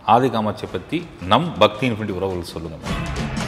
ஆதி காமாட்சியை பற்றி நம் பக்தி இன்ஃபினிட்டி உறவுகள் சொல்லுங்கள் மேடம்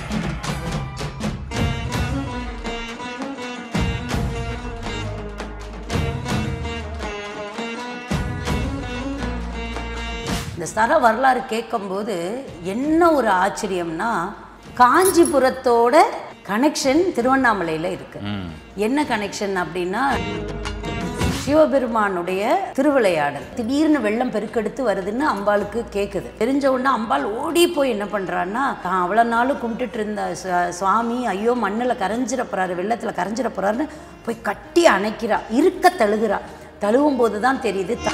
இந்த ஸ்தல வரலாறு கேட்கும்போது என்ன ஒரு ஆச்சரியம்னா காஞ்சிபுரத்தோட கனெக்ஷன் திருவண்ணாமலையில் இருக்கு என்ன கனெக்ஷன் அப்படின்னா சிவபெருமானுடைய திருவிளையாடல் திடீர்னு வெள்ளம் பெருக்கெடுத்து வருதுன்னு அம்பாளுக்கு கேட்குது தெரிஞ்ச உடனே அம்பாள் ஓடி போய் என்ன பண்ணுறான்னா தான் அவ்வளோ நாளும் கும்பிட்டுட்டு இருந்த சு- சுவாமி ஐயோ மண்ணில் கரைஞ்சிட போறாரு வெள்ளத்தில் கரைஞ்சிட போறாருன்னு போய் கட்டி அணைக்கிறா இருக்க தழுகுறா தழுவும் போது தான் தெரியுது த-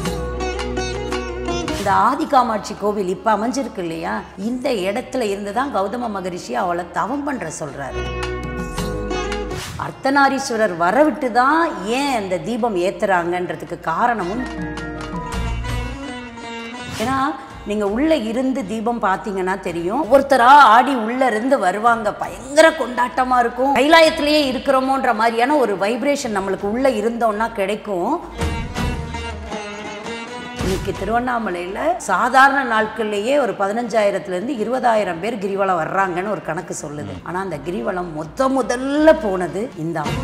இந்த ஆதி காமாட்சி கோவில் இப்போ அமைஞ்சிருக்கு இல்லையா இந்த இடத்துல இருந்து தான் கௌதம மகரிஷி அவளை தவம் பண்ற சொல்றாரு அர்த்தநாரீஸ்வரர் வரவிட்டு தான் ஏன் அந்த தீபம் ஏத்துறாங்கன்றதுக்கு காரணமும் ஏன்னா நீங்க உள்ள இருந்து தீபம் பார்த்தீங்கன்னா தெரியும் ஒருத்தரா ஆடி உள்ள இருந்து வருவாங்க பயங்கர கொண்டாட்டமா இருக்கும் கைலாயத்திலேயே இருக்கிறோமோன்ற மாதிரியான ஒரு வைப்ரேஷன் நம்மளுக்கு உள்ள இருந்தோம்னா கிடைக்கும் இன்னைக்கு திருவண்ணாமலையில் சாதாரண நாட்கள்லேயே ஒரு பதினஞ்சாயிரத்துலேருந்து இருபதாயிரம் பேர் கிரிவலம் வர்றாங்கன்னு ஒரு கணக்கு சொல்லுது ஆனால் அந்த கிரிவலம் மொத்த முதல்ல போனது இந்த அம்மா.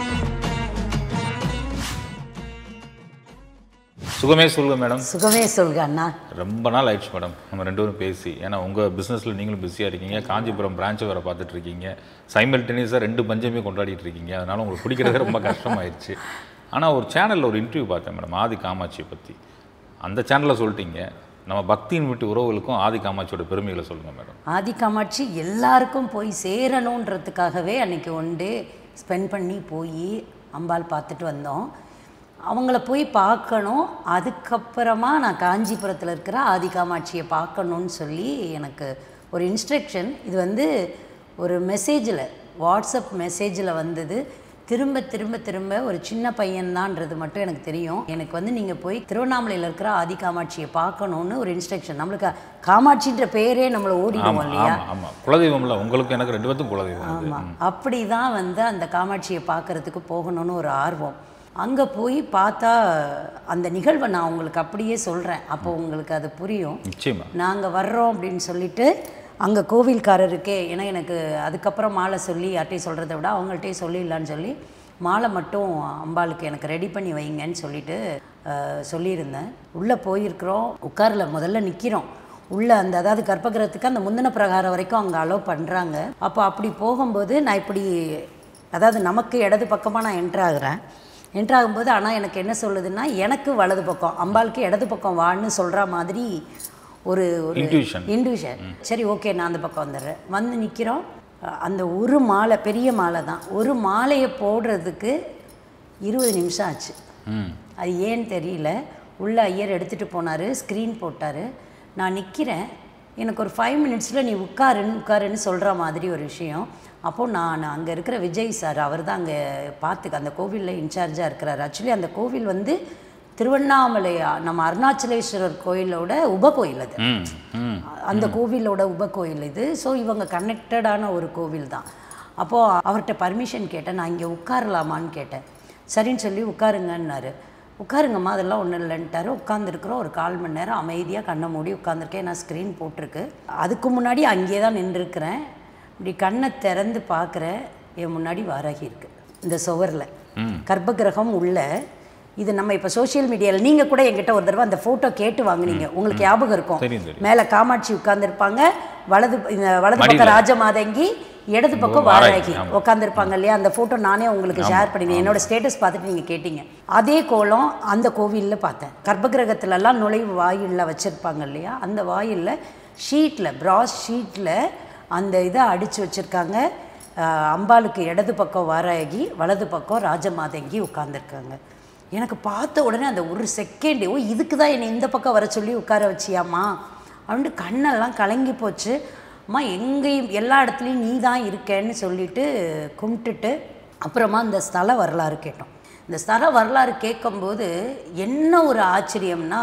சுகமே சொல்லுங்க மேடம் சுகமே சொல்க அண்ணா ரொம்ப நாள் ஆயிடுச்சு மேடம் நம்ம ரெண்டு பேரும் பேசி ஏன்னா உங்கள் பிஸ்னஸில் நீங்களும் பிஸியாக இருக்கீங்க காஞ்சிபுரம் பிரான்ச்சை வேறு பார்த்துட்டு இருக்கீங்க சைமல்டேனியஸாக ரெண்டு பஞ்சமே கொண்டாடிட்டு இருக்கீங்க அதனால் உங்களுக்கு பிடிக்கிறது ரொம்ப கஷ்டமாயிருச்சு ஆனால் ஒரு சேனலில் ஒரு இன்டர்வியூ பார்த்தேன் மேடம் ஆதி காமாட்சியை பற்றி அந்த சேனலில் சொல்லிட்டீங்க நம்ம பக்தியின் வீட்டு உறவுகளுக்கும் ஆதி காமாட்சியோட பெருமைகளை சொல்லுங்கள் மேடம் ஆதி காமாட்சி எல்லாருக்கும் போய் சேரணுன்றதுக்காகவே அன்னைக்கு ஒன் டே ஸ்பெண்ட் பண்ணி போய் அம்பாள் பார்த்துட்டு வந்தோம் அவங்கள போய் பார்க்கணும் அதுக்கப்புறமா நான் காஞ்சிபுரத்தில் இருக்கிற ஆதி காமாட்சியை பார்க்கணுன்னு சொல்லி எனக்கு ஒரு இன்ஸ்ட்ரக்ஷன் இது வந்து ஒரு மெசேஜில் வாட்ஸ்அப் மெசேஜில் வந்தது திரும்ப திரும்ப திரும்ப ஒரு சின்ன பையன்தான்றது மட்டும் எனக்கு தெரியும் எனக்கு வந்து நீங்கள் போய் திருவண்ணாமலையில் இருக்கிற ஆதி காமாட்சியை பார்க்கணுன்னு ஒரு இன்ஸ்ட்ரக்ஷன் நம்மளுக்கு காமாட்சின்ற பேரே நம்மளை ஓடிடுவோம் ஆமாம் இல்லையா ஆமாம் ஆமாம் குலதெய்வம்ல உங்களுக்கு எனக்கு ரெண்டு பேர்த்துக்கும் குலதெய்வம் அது. ஆமாம் அப்படி தான் வந்து அந்த காமாட்சியை பார்க்கறதுக்கு போகணும்னு ஒரு ஆர்வம் அங்கே போய் பார்த்தா அந்த நிகழ்வை நான் உங்களுக்கு அப்படியே சொல்கிறேன் அப்போ உங்களுக்கு அது புரியும் நிச்சயமா நாங்கள் வர்றோம் அப்படின்னு சொல்லிட்டு அங்கே கோவில்காரருக்கே ஏன்னா எனக்கு அதுக்கப்புறம் மாலை சொல்லி யார்ட்டையும் சொல்கிறத விட அவங்கள்ட்டயே சொல்லிடலான்னு சொல்லி மாலை மட்டும் அம்பாளுக்கு எனக்கு ரெடி பண்ணி வைங்கன்னு சொல்லிட்டு அஹ், சொல்லியிருந்தேன் உள்ளே போயிருக்கிறோம் உட்காரில் முதல்ல நிற்கிறோம் உள்ளே அந்த அதாவது கர்ப்பகிரகத்துக்கு அந்த முந்தின பிரகாரம் வரைக்கும் அங்கே அலோவ் பண்ணுறாங்க அப்போ அப்படி போகும்போது நான் இப்படி அதாவது நமக்கு இடது பக்கமாக நான் என்ட்ரு ஆகுறேன் என்ட்ரு ஆகும்போது ஆனால் எனக்கு என்ன சொல்லுதுன்னா எனக்கு வலது பக்கம் அம்பாளுக்கு இடது பக்கம் வான்னு சொல்கிற மாதிரி ஒரு ஒரு Intuition. இன்டிவிஷன் சரி ஓகே நான் அந்த பக்கம் வந்துடுறேன் வந்து நிற்கிறோம் அந்த ஒரு மாலை பெரிய மாலை தான் ஒரு மாலையை போடுறதுக்கு இருபது நிமிஷம் ஆச்சு ம் அது ஏன்னு தெரியல உள்ள ஐயர் எடுத்துகிட்டு போனார் ஸ்க்ரீன் போட்டார் நான் நிற்கிறேன் எனக்கு ஒரு ஃபைவ் மினிட்ஸில் நீ உட்காருன்னு உட்காருன்னு சொல்கிற மாதிரி ஒரு விஷயம் அப்போது நான் அங்கே இருக்கிற விஜய் சார் அவர் தான் அங்கே பார்த்துக்க அந்த கோவிலில் இன்சார்ஜாக இருக்கிறார் ஆக்சுவலி அந்த கோவில் வந்து திருவண்ணாமலை நம்ம அருணாச்சலேஸ்வரர் கோயிலோட உப கோயில் அது ம் ம் அந்த கோவிலோட உப கோயில் இது ஸோ இவங்க கனெக்டடான ஒரு கோவில் தான் அப்போது அவர்கிட்ட பர்மிஷன் கேட்டேன் நான் இங்கே உட்காரலாமான்னு கேட்டேன் சரின்னு சொல்லி உட்காருங்கன்னாரு உட்காருங்கம்மா அதெல்லாம் ஒன்றும் இல்லைன்ட்டாரு உட்காந்துருக்குறோம் ஒரு கால் மணி நேரம் அமைதியாக கண்ணை மூடி உட்காந்துருக்கேன் நான் ஸ்க்ரீன் போட்டிருக்கு அதுக்கு முன்னாடி அங்கேயே தான் நின்றுருக்கிறேன் இப்படி கண்ணை திறந்து பார்க்குறேன் என் முன்னாடி வாராகி இருக்கு இந்த சுவரில் கர்ப்பகிரகம் உள்ள இது நம்ம இப்போ சோஷியல் மீடியாவில் நீங்கள் கூட என்கிட்ட ஒரு தடவை அந்த ஃபோட்டோ கேட்டு வாங்குனீங்க உங்களுக்கு ஞாபகம் இருக்கும் தெரியும், தெரியும். மேலே காமாட்சி உட்கார்ந்திருப்பாங்க வலது இந்த வலது மடியில. பக்கம் ராஜமாதங்கி இடது பக்கம் வாராகி, வாராகி ஆமா. உட்காந்துருப்பாங்க இல்லையா அந்த ஃபோட்டோ நானே உங்களுக்கு ஷேர் பண்ணினேன் என்னோட ஸ்டேட்டஸ் பார்த்துட்டு நீங்கள் கேட்டீங்க அதே கோலம் அந்த கோவிலில் பார்த்தேன் கர்ப்பகிரகத்துலலாம் நுழைவு வாயிலில் வச்சுருப்பாங்க இல்லையா அந்த வாயிலில் ஷீட்டில் பிராஸ் ஷீட்டில் அந்த இதை அடித்து வச்சுருக்காங்க அம்பாளுக்கு இடது பக்கம் வாராகி வலது பக்கம் ராஜமாதங்கி உட்காந்துருக்காங்க எனக்கு பார்த்த உடனே அந்த ஒரு செகண்ட் ஓ இதுக்கு தான் என்னை இந்த பக்கம் வர சொல்லி உட்கார வச்சியாம்மா அப்படின்ட்டு கண்ணெல்லாம் கலங்கி போச்சு அம்மா எங்கேயும் எல்லா இடத்துலையும் நீ தான் இருக்கேன்னு சொல்லிட்டு கும்பிட்டுட்டு அப்புறமா இந்த ஸ்தல வரலாறு கேட்டோம் இந்த ஸ்தல வரலாறு கேட்கும்போது என்ன ஒரு ஆச்சரியம்னா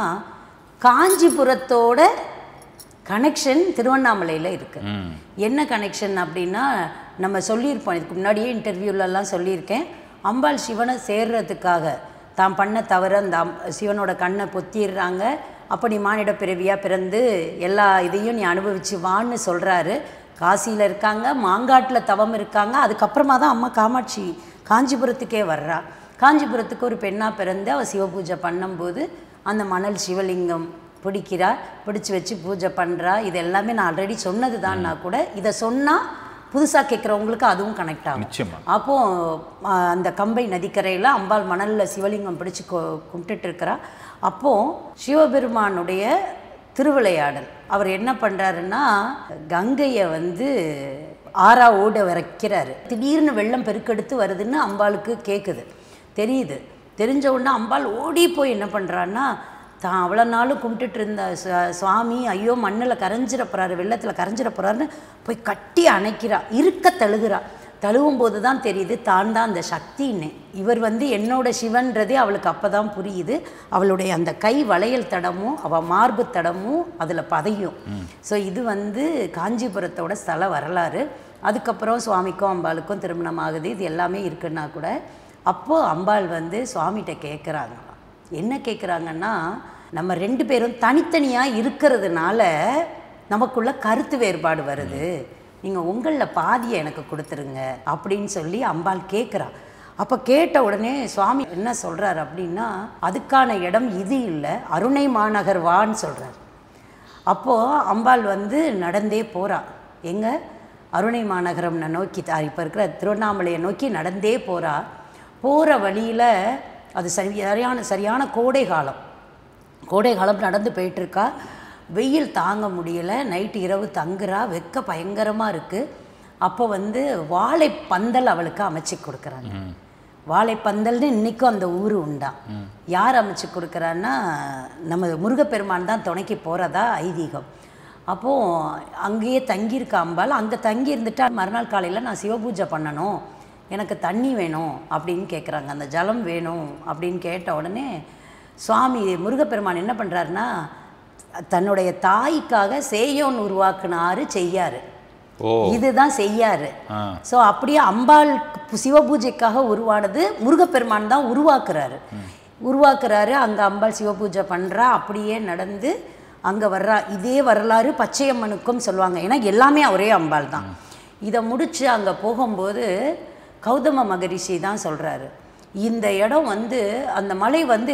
காஞ்சிபுரத்தோட கனெக்ஷன் திருவண்ணாமலையில் இருக்குது என்ன கனெக்ஷன் அப்படின்னா நம்ம சொல்லியிருப்போம் இதுக்கு முன்னாடியே இன்டர்வியூலலாம் சொல்லியிருக்கேன் அம்பாள் சிவனை சேர்றதுக்காக தான் பண்ண தவிர அந்த அம் சிவனோட கண்ணை பொத்திடுறாங்க அப்போ நீ மானிட பிறவியாக பிறந்து எல்லா இதையும் நீ அனுபவிச்சு வான்னு சொல்கிறாரு காசியில் இருக்காங்க மாங்காட்டில் தவம் இருக்காங்க அதுக்கப்புறமா தான் அம்மா காமாட்சி காஞ்சிபுரத்துக்கே வர்றா காஞ்சிபுரத்துக்கு ஒரு பெண்ணாக பிறந்து அவள் சிவபூஜை பண்ணும்போது அந்த மணல் சிவலிங்கம் பிடிக்கிறா பிடிச்சி வச்சு பூஜை பண்ணுறா இது எல்லாமே நான் ஆல்ரெடி சொன்னது தான்னா கூட இதை சொன்னால் புதுசாக கேட்குறவங்களுக்கு அதுவும் கனெக்ட் ஆகும் நிச்சயமா அப்போ ஆ, அந்த கம்பை நதிக்கரையில் அம்பாள் மணலில் சிவலிங்கம் பிடிச்சு கும்பிட்டுட்டு இருக்கிறா அப்போ சிவபெருமானுடைய திருவிளையாடல் அவர் என்ன பண்ணுறாருன்னா கங்கையை வந்து ஆறா ஓட வைக்கிறாரு திடீர்னு வெள்ளம் பெருக்கெடுத்து வருதுன்னு அம்பாளுக்கு கேட்குது தெரியுது தெரிஞ்ச உடனே அம்பாள் ஓடி போய் என்ன பண்ணுறான்னா தான் அவ்வளோ நாளும் கும்பிட்டுட்டு இருந்த சு- சுவாமி ஐயோ மண்ணில் கரைஞ்சிட போகிறாரு வெள்ளத்தில் கரைஞ்சிட போகிறாருன்னு போய் கட்டி அணைக்கிறா இருக்க தழுகுறா தழுவும் போது தான் தெரியுது தான் தான் அந்த சக்தின்னு இவர் வந்து என்னோட சிவன்றதே அவளுக்கு அப்போ தான் புரியுது அவளுடைய அந்த கை வளையல் தடமும் அவள் மார்பு தடமும் அதில் பதையும் ஸோ இது வந்து காஞ்சிபுரத்தோட ஸ்தல வரலாறு அதுக்கப்புறம் சுவாமிக்கும் அம்பாளுக்கும் திருமணம் ஆகுது இது எல்லாமே இருக்குன்னா கூட அப்போது அம்பாள் வந்து சுவாமிகிட்ட கேட்குறாங்களாம் என்ன கேட்குறாங்கன்னா நம்ம ரெண்டு பேரும் தனித்தனியாக இருக்கிறதுனால நமக்குள்ள கருத்து வேறுபாடு வருது நீங்கள் உங்களில் பாதியை எனக்கு கொடுத்துருங்க அப்படின்னு சொல்லி அம்பாள் கேட்குறா அப்போ கேட்ட உடனே சுவாமி என்ன சொல்கிறார் அப்படின்னா அதுக்கான இடம் இது இல்லை அருணை மாநகர் வான்னு சொல்கிறார் அப்போது அம்பாள் வந்து நடந்தே போகிறா எங்க அருணை மாநகரம்னை நோக்கி இப்போ இருக்கிற திருவண்ணாமலையை நோக்கி நடந்தே போகிறா போகிற வழியில் அது சரி சரியான சரியான கோடை காலம் கோடை காலம் நடந்து போயிட்டுருக்கா வெயில் தாங்க முடியல நைட்டு இரவு தங்குறா வெக்க பயங்கரமாக இருக்குது அப்போ வந்து வாழைப்பந்தல் அவளுக்கு அமைச்சு கொடுக்குறாங்க வாழைப்பந்தல்னு இன்றைக்கும் அந்த ஊர் உண்டா யார் அமைச்சு கொடுக்குறான்னா நம்ம முருகப்பெருமான் தான் துணைக்கு போகிறதா ஐதீகம் அப்போது அங்கேயே தங்கியிருக்க அம்பாள் அங்கே தங்கி இருந்துட்டா மறுநாள் காலையில் நான் சிவபூஜை பண்ணணும் எனக்கு தண்ணி வேணும் அப்படின்னு கேட்குறாங்க அந்த ஜலம் வேணும் அப்படின்னு கேட்ட உடனே சுவாமி முருகப்பெருமான் என்ன பண்ணுறாருன்னா தன்னுடைய தாய்க்காக சேயோன் உருவாக்குனாரு செய்யாரு ஓ இதுதான் செய்யாரு ஆ ஸோ அப்படியே அம்பாள் சிவபூஜைக்காக உருவானது முருகப்பெருமான் தான் உருவாக்குறாரு உருவாக்குறாரு அங்கே அம்பாள் சிவபூஜை பண்ணுறா அப்படியே நடந்து அங்கே வர்றா இதே வரலாறு பச்சையம்மனுக்கும் சொல்லுவாங்க ஏன்னா எல்லாமே ஒரே அம்பாள் தான் இதை முடித்து அங்கே போகும்போது கௌதம மகரிஷி தான் சொல்கிறாரு இந்த இடம் வந்து அந்த மலை வந்து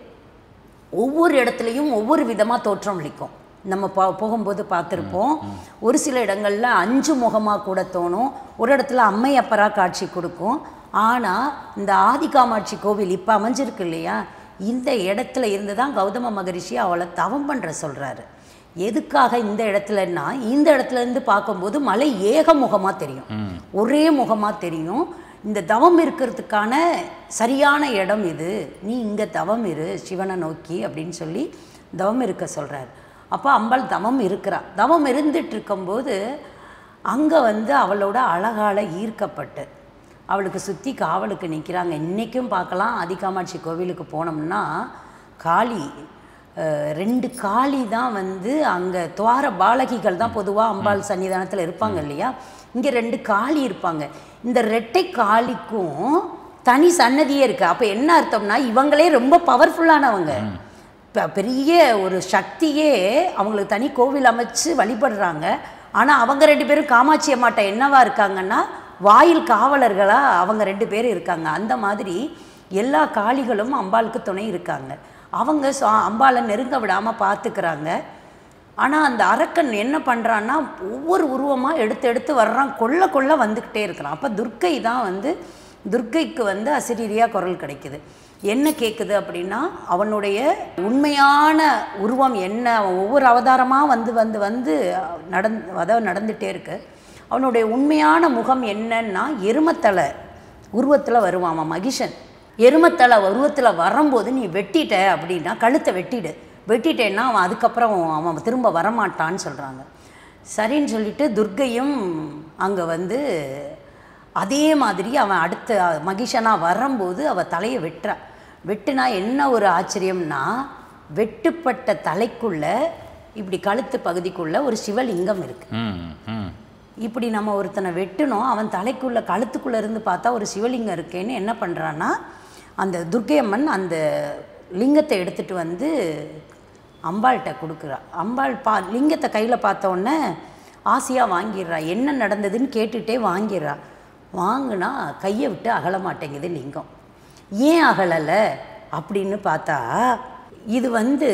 ஒவ்வொரு இடத்துலையும் ஒவ்வொரு விதமாக தோற்றம் அளிக்கும் நம்ம பா போகும்போது பார்த்துருப்போம் ஒரு சில இடங்களில் அஞ்சு முகமாக கூட தோணும் ஒரு இடத்துல அம்மையப்பரா காட்சி கொடுக்கும் ஆனால் இந்த ஆதிகாமாட்சி கோவில் இப்போ அமைஞ்சிருக்கு இல்லையா இந்த இடத்துல இருந்து தான் கௌதம மகரிஷி அவளை தவம் பண்ணுற சொல்கிறாரு எதுக்காக இந்த இடத்துலன்னா இந்த இடத்துல இருந்து பார்க்கும்போது மலை ஏகமுகமாக தெரியும் ஒரே முகமாக தெரியும் இந்த தவம் இருக்கிறதுக்கான சரியான இடம் இது நீ இங்கே தவம் இரு சிவனை நோக்கி அப்படின்னு சொல்லி தவம் இருக்க சொல்கிறார் அப்போ அம்பாள் தவம் இருக்கிறா தவம் இருந்துட்டு இருக்கும்போது அங்கே வந்து அவளோட அழகால ஈர்க்கப்பட்டு அவளுக்கு சுற்றி காவலுக்கு நிற்கிறாங்க இன்றைக்கும் பார்க்கலாம் ஆதிகாமாட்சி கோவிலுக்கு போனோம்னா காளி அஹ், ரெண்டு காளி தான் வந்து அங்கே துவார பாலகிகள் தான் பொதுவாக அம்பாள் சன்னிதானத்தில் இருப்பாங்க இல்லையா இங்கே ரெண்டு காளி இருப்பாங்க இந்த ரெட்டை காளிக்கும் தனி சன்னதியே இருக்குது அப்போ என்ன அர்த்தம்னா இவங்களே ரொம்ப பவர்ஃபுல்லானவங்க இப்போ பெரிய ஒரு சக்தியே அவங்களுக்கு தனி கோவில் அமைச்சு வழிபடுறாங்க ஆனால் அவங்க ரெண்டு பேரும் காமாட்சி அம்மாட்ட என்னவா இருக்காங்கன்னா வாயில் காவலர்களாக அவங்க ரெண்டு பேரும் இருக்காங்க அந்த மாதிரி எல்லா காளிகளும் அம்பாளுக்கு துணை இருக்காங்க அவங்க சுவா அம்பாளை நெருங்க விடாமல் பார்த்துக்கிறாங்க ஆனால் அந்த அரக்கன் என்ன பண்ணுறான்னா ஒவ்வொரு உருவமாக எடுத்து எடுத்து வர்றான் கொல்ல கொல்ல வந்துக்கிட்டே இருக்கிறான் அப்போ துர்க்கை தான் வந்து துர்க்கைக்கு வந்து அசிரீரியாக குரல் கிடைக்குது என்ன கேட்குது அப்படின்னா அவனுடைய உண்மையான உருவம் என்ன அவன் ஒவ்வொரு அவதாரமாக வந்து வந்து வந்து நடந் அதாவது நடந்துகிட்டே இருக்கு அவனுடைய உண்மையான முகம் என்னன்னா எருமத்தலை உருவத்தில் வருவான் அவன் மகிஷன் எருமத்தலை உருவத்தில் வரும்போது நீ வெட்டிட்ட அப்படின்னா கழுத்தை வெட்டிடு வெட்டிட்டேன்னா அவன் அதுக்கப்புறம் அவன் திரும்ப வரமாட்டான்னு சொல்கிறாங்க சரின்னு சொல்லிட்டு துர்க்கையும் அங்கே வந்து அதே மாதிரி அவன் அடுத்த மகிஷனாக வரும்போது அவள் தலையை வெட்டுறா வெட்டுனா என்ன ஒரு ஆச்சரியம்னா வெட்டுப்பட்ட தலைக்குள்ள இப்படி கழுத்து பகுதிக்குள்ள ஒரு சிவலிங்கம் இருக்கு ம் ம் இப்படி நம்ம ஒருத்தனை வெட்டினோம் அவன் தலைக்குள்ள கழுத்துக்குள்ள இருந்து பார்த்தா ஒரு சிவலிங்கம் இருக்கேன்னு என்ன பண்ணுறான்னா அந்த துர்க்கையம்மன் அந்த லிங்கத்தை எடுத்துட்டு வந்து அம்பாள்கிட்ட கொடுக்குறா அம்பாள் பா லிங்கத்தை கையில் பார்த்த உடனே ஆசையாக வாங்கிடுறா என்ன நடந்ததுன்னு கேட்டுட்டே வாங்கிடுறா வாங்கினா கையை விட்டு அகல மாட்டேங்குது லிங்கம் ஏன் அகலலை அப்படின்னு பார்த்தா இது வந்து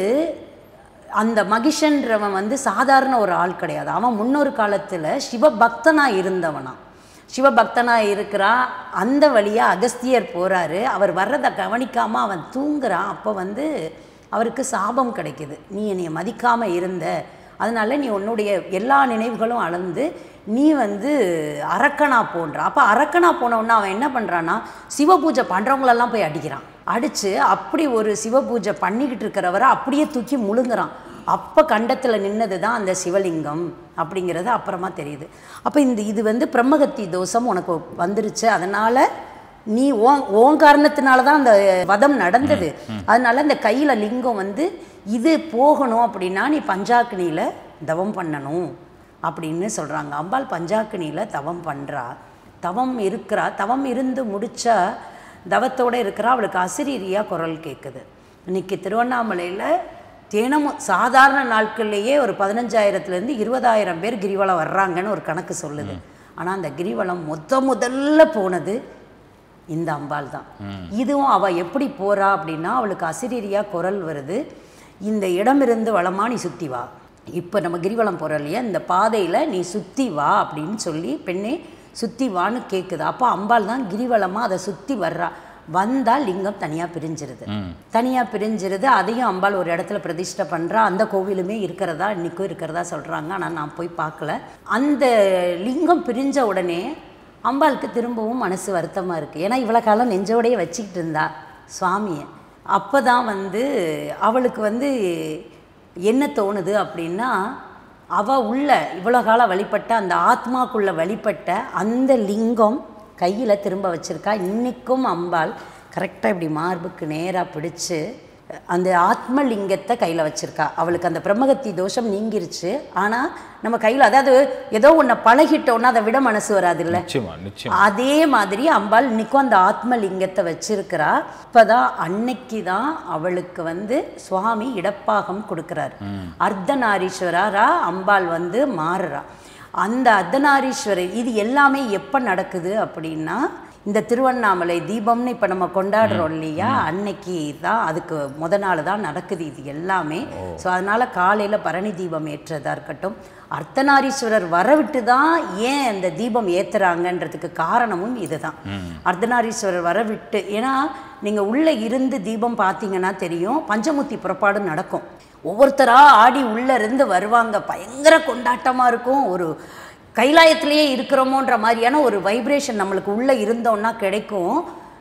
அந்த மகிஷன்றவன் வந்து சாதாரண ஒரு ஆள் கிடையாது அவன் முன்னொரு காலத்தில் சிவபக்தனாக இருந்தவனா சிவபக்தனாக இருக்கிறான் அந்த வழியாக அகஸ்தியர் போகிறாரு அவர் வர்றதை கவனிக்காமல் அவன் தூங்குறான் அப்போ வந்து அவருக்கு சாபம் கிடைக்குது நீ என்னைய மதிக்காமல் இருந்த அதனால நீ உன்னுடைய எல்லா நினைவுகளும் அளந்து நீ வந்து அரக்கனா போன்ற அப்போ அரக்கனா போனவுடனே அவன் என்ன பண்ணுறான்னா சிவபூஜை பண்ணுறவங்களெல்லாம் போய் அடிக்கிறான் அடித்து அப்படி ஒரு சிவபூஜை பண்ணிக்கிட்டு இருக்கிறவரை அப்படியே தூக்கி முழுங்குறான் அப்போ கண்டத்தில் நின்னது தான் அந்த சிவலிங்கம் அப்படிங்கிறது அப்புறமா தெரியுது அப்போ இந்த இது வந்து பிரம்மகத்தி தோஷம் உனக்கு வந்துருச்சு அதனால் நீ ஓன் ஓன் காரணத்தினால தான் அந்த வதம் நடந்தது அதனால இந்த கையில் லிங்கம் வந்து இது போகணும் அப்படின்னா நீ பஞ்சாக்கினியில் தவம் பண்ணணும் அப்படின்னு சொல்கிறாங்க அம்பாள் பஞ்சாக்கினியில் தவம் பண்ணுறா தவம் இருக்கிறா தவம் இருந்து முடிச்சா தவத்தோட இருக்கிறா அவளுக்கு அசிரீரியாக குரல் கேட்குது இன்னைக்கு திருவண்ணாமலையில் தினமும் சாதாரண நாட்கள்லேயே ஒரு பதினஞ்சாயிரத்துலேருந்து இருபதாயிரம் பேர் கிரிவலம் வர்றாங்கன்னு ஒரு கணக்கு சொல்லுது ஆனால் அந்த கிரிவலம் மொத்த முதல்ல போனது இந்த அம்பாள் தான் இதுவும் அவள் எப்படி போறா அப்படின்னா அவளுக்கு அசிரீரியா குரல் வருது இந்த இடமிருந்து வளமா நீ சுற்றி வா இப்போ நம்ம கிரிவலம் போகிறோம் இல்லையா இந்த பாதையில் நீ சுற்றி வா அப்படின்னு சொல்லி பெண்ணே சுற்றி வான்னு கேட்குது அப்போ அம்பாள் தான் கிரிவலமாக அதை சுற்றி வர்றா வந்தால் லிங்கம் தனியாக பிரிஞ்சிருது தனியாக பிரிஞ்சிருது அதையும் அம்பாள் ஒரு இடத்துல பிரதிஷ்டை பண்ணுறா அந்த கோவிலுமே இருக்கிறதா இன்றைக்கும் இருக்கிறதா சொல்கிறாங்க ஆனால் நான் போய் பார்க்கல அந்த லிங்கம் பிரிஞ்ச உடனே அம்பாளுக்கு திரும்பவும் மனசு வருத்தமாக இருக்குது ஏன்னா இவ்வளோ காலம் நெஞ்சோடையே வச்சுக்கிட்டு இருந்தா சுவாமியை அப்போ தான் வந்து அவளுக்கு வந்து என்ன தோணுது அப்படின்னா அவள் உள்ள இவ்வளோ காலம் வழிபட்ட அந்த ஆத்மாக்குள்ள வழிபட்ட அந்த லிங்கம் கையில் திரும்ப வச்சிருக்கா இன்றைக்கும் அம்பாள் கரெக்டாக இப்படி மார்புக்கு நேராக பிடிச்சு அந்த ஆத்மலிங்கத்தை கையில் வச்சிருக்கா அவளுக்கு அந்த பிரம்மகத்தி தோஷம் நீங்கிருச்சு ஆனால் நம்ம கையில் அதாவது ஏதோ ஒன்றை பழகிட்டோன்னா அதை விட மனசு வராதுல்ல நிச்சயமா நிச்சயமா அதே மாதிரி அம்பாள் இன்னைக்கும் அந்த ஆத்மலிங்கத்தை வச்சிருக்கிறா இப்பதான் அன்னைக்கு தான் அவளுக்கு வந்து சுவாமி இடப்பாகம் கொடுக்குறாரு அர்த்தநாரீஸ்வரரா அம்பாள் வந்து மாறுறா அந்த அர்த்தநாரீஸ்வரர் இது எல்லாமே எப்போ நடக்குது அப்படின்னா இந்த திருவண்ணாமலை தீபம்னு இப்போ நம்ம கொண்டாடுறோம் இல்லையா அன்னைக்கு தான் அதுக்கு முத நாள் தான் நடக்குது இது எல்லாமே ஸோ அதனால காலையில் பரணி தீபம் ஏற்றுறதா இருக்கட்டும் அர்த்தநாரீஸ்வரர் வரவிட்டு தான் ஏன் அந்த தீபம் ஏத்துறாங்கன்றதுக்கு காரணமும் இதுதான் அர்த்தநாரீஸ்வரர் வரவிட்டு ஏன்னா நீங்கள் உள்ளே இருந்து தீபம் பார்த்தீங்கன்னா தெரியும் பஞ்சமுத்தி புறப்பாடு நடக்கும் ஒவ்வொருத்தராக ஆடி உள்ளே இருந்து வருவாங்க பயங்கர கொண்டாட்டமாக இருக்கும் ஒரு கைலாயத்திலேயே இருக்கிறோமோன்ற மாதிரியான ஒரு வைப்ரேஷன் நம்மளுக்கு உள்ளே இருந்தோன்னா கிடைக்கும்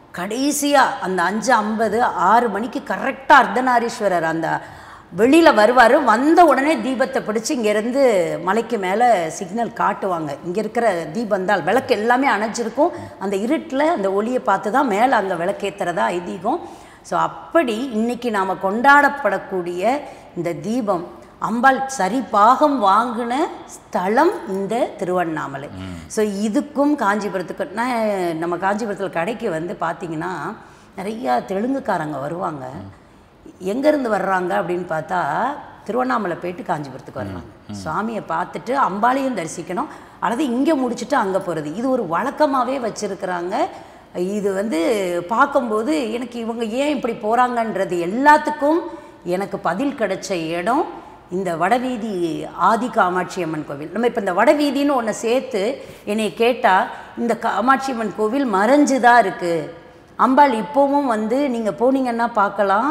கடைசியாக அந்த அஞ்சு ஐம்பது ஆறு மணிக்கு கரெக்டாக அர்த்தநாரீஸ்வரர் அந்த வெளியில் வருவார் வந்த உடனே தீபத்தை பிடிச்சி இங்கேருந்து மலைக்கு மேலே சிக்னல் காட்டுவாங்க இங்கே இருக்கிற தீபந்தால் விளக்கு எல்லாமே அணைஞ்சிருக்கும் அந்த இருட்டில் அந்த ஒளியை பார்த்து தான் மேலே அங்கே விளக்கேற்றுறதா ஐதீகம் ஸோ அப்படி இன்னைக்கு நாம் கொண்டாடப்படக்கூடிய இந்த தீபம் அம்பாள் சரி பாகம் வாங்கின ஸ்தலம் இந்த திருவண்ணாமலை ஸோ இதுக்கும் காஞ்சிபுரத்துக்கு நான் நம்ம காஞ்சிபுரத்தில் கடைக்கு வந்து பார்த்தீங்கன்னா நிறையா தெலுங்குக்காரங்க வருவாங்க எங்கேருந்து வர்றாங்க அப்படின்னு பார்த்தா திருவண்ணாமலை போயிட்டு காஞ்சிபுரத்துக்கு வர்றாங்க சுவாமியை பார்த்துட்டு அம்பாளையும் தரிசிக்கணும் அல்லது இங்கே முடிச்சுட்டு அங்கே போகிறது இது ஒரு வழக்கமாகவே வச்சுருக்கிறாங்க இது வந்து பார்க்கும்போது எனக்கு இவங்க ஏன் இப்படி போகிறாங்கன்றது எல்லாத்துக்கும் எனக்கு பதில் கிடைச்ச இடம் இந்த வடவீதி ஆதி காமாட்சி அம்மன் கோவில் நம்ம இப்போ இந்த வடவீதின்னு ஒன்று சேர்த்து என்னை கேட்டால் இந்த காமாட்சி அம்மன் கோவில் மறைஞ்சு தான் இருக்குது அம்பாள் இப்போவும் வந்து நீங்கள் போனீங்கன்னா பார்க்கலாம்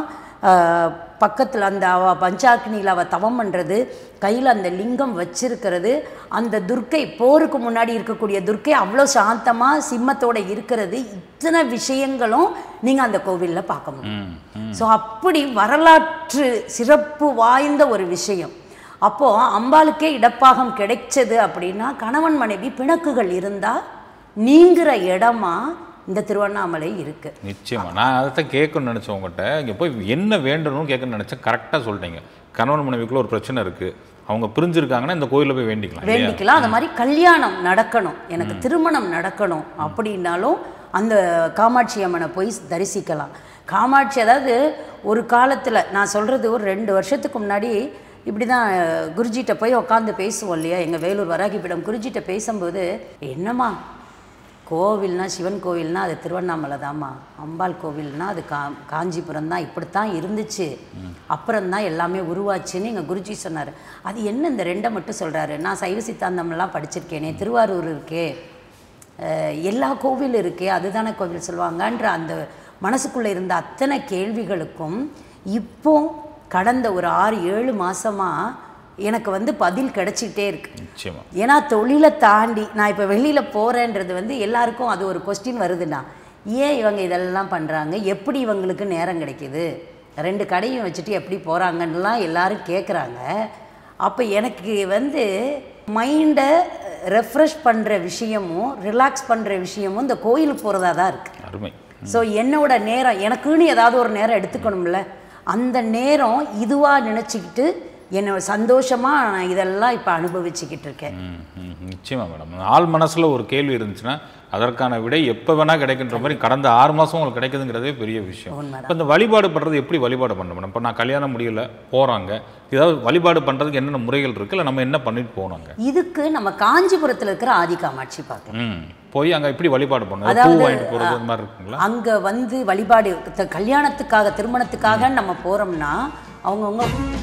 பக்கத்தில் அந்த அவ பஞ்சாக்னியில் அவள் தவம் பண்ணுறது கையில் அந்த லிங்கம் வச்சிருக்கிறது அந்த துர்க்கை போருக்கு முன்னாடி இருக்கக்கூடிய துர்க்கை அவ்வளோ சாந்தமாக சிம்மத்தோட இருக்கிறது இத்தனை விஷயங்களும் நீங்கள் அந்த கோவிலில் பார்க்க முடியும் ஸோ அப்படி வரலாற்று சிறப்பு வாய்ந்த ஒரு விஷயம் அப்போது அம்பாளுக்கே இடப்பாகம் கிடைச்சது அப்படின்னா கணவன் மனைவி பிணக்குகள் இருந்தால் நீங்கிற இடமா இந்த திருவண்ணாமலை இருக்கு நிச்சயமா நான் அதைத்தான் கேட்கணும்னு நினச்சேன் உங்கள்கிட்ட இங்கே போய் என்ன வேண்டணும்னு கேட்கணும்னு நினச்சேன் கரெக்டாக சொல்லிட்டீங்க கணவன் மனைவிக்குள்ள ஒரு பிரச்சனை இருக்குது அவங்க பிரிஞ்சிருக்காங்கன்னா இந்த கோயிலில் போய் வேண்டிக்கலாம் இல்லையா? வேண்டிக்கலாம் அந்த மாதிரி கல்யாணம் நடக்கணும் எனக்கு திருமணம் நடக்கணும் அப்படின்னாலும் அந்த காமாட்சி அம்மனை போய் தரிசிக்கலாம் காமாட்சி அதாவது ஒரு காலத்தில் நான் சொல்கிறது ஒரு ரெண்டு வருஷத்துக்கு முன்னாடி இப்படி தான் குருஜிட்ட போய் உட்காந்து பேசுவோம் இல்லையா எங்கள் வேலூர் வராகிப்பீடம் குருஜிட்ட பேசும்போது என்னம்மா கோவில்னா சிவன் கோவில்னா அது திருவண்ணாமலை தாம்மா அம்பாள் கோவில்னா அது கா காஞ்சிபுரம் தான் இப்படித்தான் இருந்துச்சு அப்புறம் தான் எல்லாமே உருவாச்சுன்னு எங்கள் குருஜி சொன்னார் அது என்ன இந்த ரெண்டை மட்டும் சொல்கிறாரு நான் சைவ சித்தாந்தம்லாம் படிச்சிருக்கேனே திருவாரூர் இருக்கே அஹ் எல்லா கோவில் இருக்கே அதுதானே கோவில் சொல்லுவாங்கன்ற அந்த மனசுக்குள்ளே இருந்த அத்தனை கேள்விகளுக்கும் இப்போ கடந்த ஒரு ஆறு ஏழு மாசமா எனக்கு வந்து பதில் கிடைச்சிக்கிட்டே இருக்கு நிச்சயமா ஏன்னா தொழிலை தாண்டி நான் இப்போ வெளியில் போகிறேன்றது வந்து எல்லாருக்கும் அது ஒரு கொஸ்டின் வருதுண்ணா ஏன் இவங்க இதெல்லாம் பண்ணுறாங்க எப்படி இவங்களுக்கு நேரம் கிடைக்குது ரெண்டு கடையும் வச்சுட்டு எப்படி போகிறாங்கன்னுலாம் எல்லாரும் கேட்குறாங்க அப்போ எனக்கு வந்து மைண்டை ரெஃப்ரெஷ் பண்ணுற விஷயமும் ரிலாக்ஸ் பண்ணுற விஷயமும் இந்த கோயிலுக்கு போகிறதா தான் இருக்குது அருமை ஸோ என்னோட நேரம் எனக்குன்னு ஏதாவது ஒரு நேரம் எடுத்துக்கணும்ல அந்த நேரம் இதுவாக நினச்சிக்கிட்டு என்னை சந்தோஷமாக நான் இதெல்லாம் இப்போ அனுபவிச்சுக்கிட்டு இருக்கேன் ம், ம், நிச்சயமா மேடம் ஆள் மனசுல ஒரு கேள்வி இருந்துச்சுன்னா அதற்கான விடை எப்போ வேணா கிடைக்கின்ற மாதிரி கடந்த ஆறு மாசம் உங்களுக்கு கிடைக்குதுங்கிறதே பெரிய விஷயம் உண்மைதான். இப்போ இந்த வழிபாடு பண்றது எப்படி வழிபாடு பண்ண மேடம் இப்போ நான் கல்யாணம் முடியல போறாங்க ஏதாவது வழிபாடு பண்றதுக்கு என்னென்ன முறைகள் இருக்கு இல்லை நம்ம என்ன பண்ணிட்டு போனாங்க இதுக்கு நம்ம காஞ்சிபுரத்தில் இருக்கிற ஆதி காமாட்சி பார்க்கலாம் ம் போய் அங்க எப்படி வழிபாடு பண்ணுங்க பூ அதாவது, வாங்கிட்டு போறது அந்த மாதிரி இருக்குங்களா அங்கே வந்து வழிபாடு த- கல்யாணத்துக்காக திருமணத்துக்காக நம்ம போகிறோம்னா அவங்கவுங்க